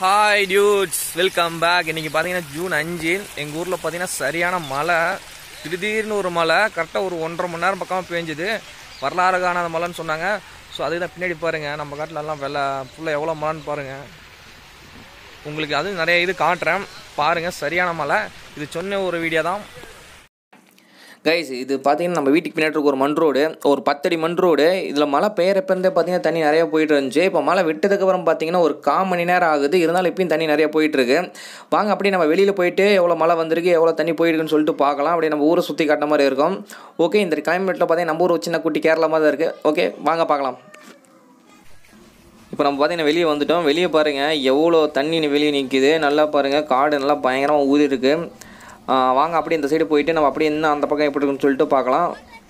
hi dudes welcome back இன்னைக்கு பார்த்தீங்கன்னா June அஞ்சு எங்கள் ஊரில் பார்த்தீங்கன்னா சரியான மழை திடீர்னு ஒரு மழை கரெக்டாக ஒரு ஒன்றரை மணி நேரம் பக்கமாக பேஞ்சுது வரலாறு காணாத மழைன்னு சொன்னாங்க ஸோ அதுக்கு தான் பின்னாடி பாருங்கள் நம்ம காட்டில் எல்லாம் வெள்ளை ஃபுல்லாக எவ்வளோ மழைன்னு பாருங்கள் உங்களுக்கு அதுவும் நிறைய இது காட்டுறேன் பாருங்கள் சரியான மழை இது சொன்ன ஒரு வீடியோ தான் கைஸ் இது பார்த்தீங்கன்னா நம்ம வீட்டுக்கு பின்னாடி இருக்க ஒரு மண் ரோடு ஒரு பத்தடி மண் ரோடு இதில் மழை பெய்யறப்பந்தே பார்த்தீங்கன்னா தண்ணி நிறைய போயிட்டு இருந்துச்சு இப்போ மழை விட்டதுக்கப்புறம் பார்த்தீங்கன்னா ஒரு கால் மணி நேரம் ஆகுது இருந்தாலும் இப்பயும் தண்ணி நிறைய போயிட்டு இருக்கு வாங்க அப்படியே நம்ம வெளியில் போயிட்டு எவ்வளோ மழை வந்திருக்கு எவ்வளோ தண்ணி போயிருக்குன்னு சொல்லிட்டு பார்க்கலாம் அப்படியே நம்ம ஊரை சுற்றி காட்டுற மாதிரி இருக்கும் ஓகே இந்த கிளைமேட்டில் பார்த்தீங்கன்னா நம்ம ஊர் ஒரு சின்ன குட்டி கேரளா மாதிரி தான் இருக்குது ஓகே வாங்க பார்க்கலாம் இப்போ நம்ம பார்த்தீங்கன்னா வெளியே வந்துட்டோம் வெளியே பாருங்கள் எவ்வளோ தண்ணி வெளியே நிற்கிது நல்லா பாருங்கள் காடு நல்லா பயங்கரமாக ஊறி இருக்கு ஆ, வாங்க அப்படியே இந்த சைடு போயிட்டு நம்ம அப்படியே இன்னும் அந்த பக்கம் எப்படி இருக்குன்னு சொல்லிட்டு பார்க்கலாம்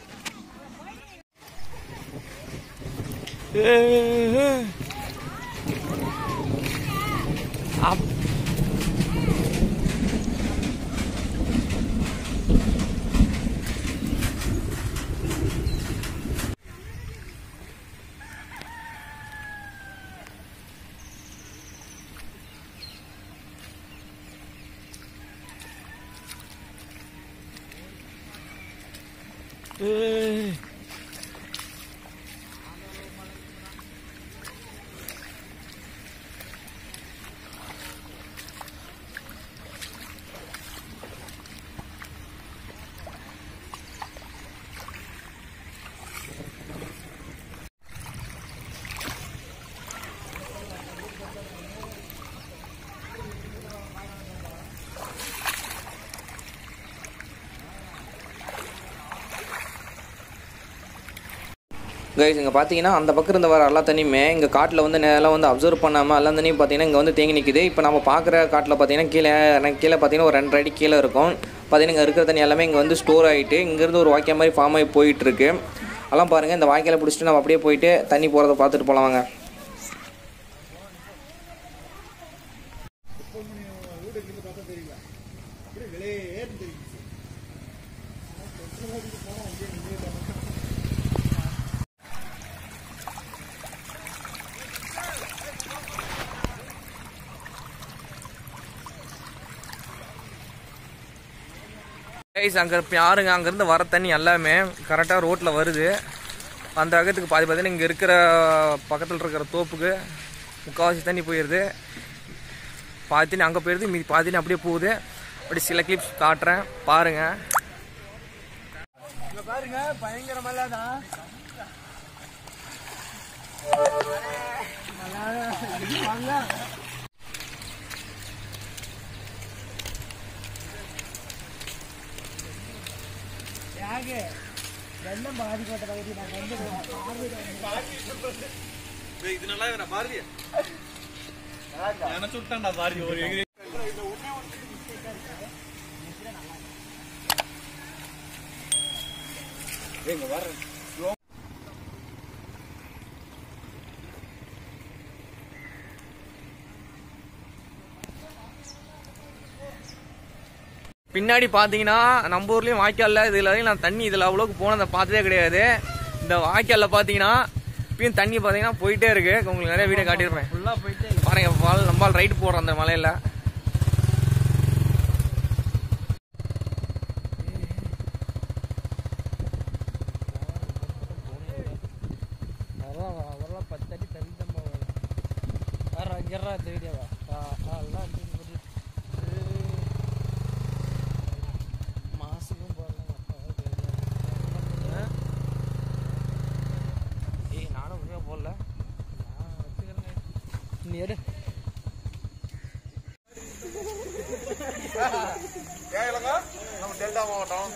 கைஸ் இங்கே பார்த்தீங்கன்னா அந்த பக்கம் இருந்து வர எல்லா தண்ணியுமே இங்கே காட்டில் வந்து நேரம் வந்து அப்சர்வ் பண்ணாமல் எல்லா தண்ணியும் பார்த்தீங்கன்னா இங்கே வந்து தேங்கி நிற்குது இப்போ நம்ம பார்க்குற காட்டில் பார்த்தீங்கன்னா கீழே எனக்கு கீழே பார்த்தீங்கன்னா ஒரு ரெண்டு அடி கீழே இருக்கும் பார்த்தீங்கன்னா இங்கே இருக்கிற தண்ணி எல்லாமே இங்கே வந்து ஸ்டோர் ஆகிட்டு இங்கேருந்து ஒரு வாய்க்கால் மாதிரி ஃபார்ம் ஆகி போயிட்டுருக்கு அதெல்லாம் பாருங்கள் இந்த வாய்க்காலை பிடிச்சிட்டு நம்ம அப்படியே போயிட்டு தண்ணி போகிறத பார்த்துட்டு போகலாம் வாங்க கைஸ் அங்கே யாருங்க அங்கேருந்து வர தண்ணி எல்லாமே கரெக்டாக ரோட்டில் வருது அந்த அகத்துக்கு பாதி பார்த்தீங்கன்னா இங்கே இருக்கிற பக்கத்தில் இருக்கிற தோப்புக்கு முக்கால்வாசி தண்ணி போயிடுது பாதி தண்ணி அங்கே போயிடுது மீதி பாதி தண்ணி அப்படியே போகுது அப்படி சில கிளிப்ஸ் காட்டுறேன் பாருங்கள் பின்னாடி பார்த்தீங்கன்னா நம்ம ஊர்லேயும் வாய்க்காலில் இதில் வரையும் நான் தண்ணி இதில் அவ்வளோக்கு போனதை பார்த்ததே கிடையாது இந்த வாய்க்காலில் பார்த்தீங்கன்னா இப்பயும் தண்ணி பார்த்தீங்கன்னா போயிட்டே இருக்கு உங்களுக்கு நிறைய வீடியோ காட்டியிருப்பேன் ஃபுல்லாக போயிட்டே பாருங்க பால் நம்மால் ரைட் போடுறோம் அந்த மலையில் பத்தடி தண்ணி தான் வேற அங்கேறா இந்த வீடியோவா எல்லாம் மாசுக்கும் போடலாம் ஏய் நானும் உண்மையாக போடல நான் வச்சுக்கிறேன் நீ எடு நம்ம டெல்டா மாவட்டம்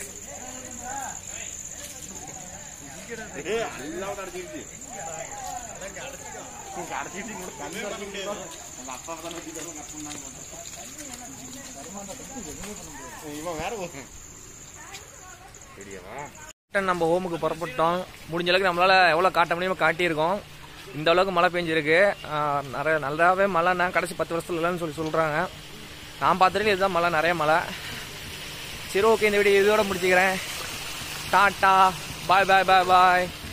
எல்லாம் அடைச்சிருச்சு அடைச்சிட்டு கூட தண்ணி அடைக்க முடியாது நம்ம அப்பா தான் இவன் வேற ஒரு சரியாவா ரிட்டன் நம்ம ஹோமுக்கு புறப்பட்டோம் முடிஞ்ச அளவுக்கு நம்மளால எவ்வளோ காட்ட முடியுமோ காட்டியிருக்கோம் இந்த அளவுக்கு மழை பெஞ்சிருக்கு ஆஹ் நிறைய நல்லாவே மழைன்னா கடைசி பத்து வருஷத்துல இல்லைன்னு சொல்லி சொல்கிறாங்க நான் பார்த்துருக்கு இதுதான் மழை நிறைய மழை சரி ஓகே இந்த வீடியோ இதோட முடிச்சுக்கிறேன் டாட்டா பாய் பாய் பாய் பாய்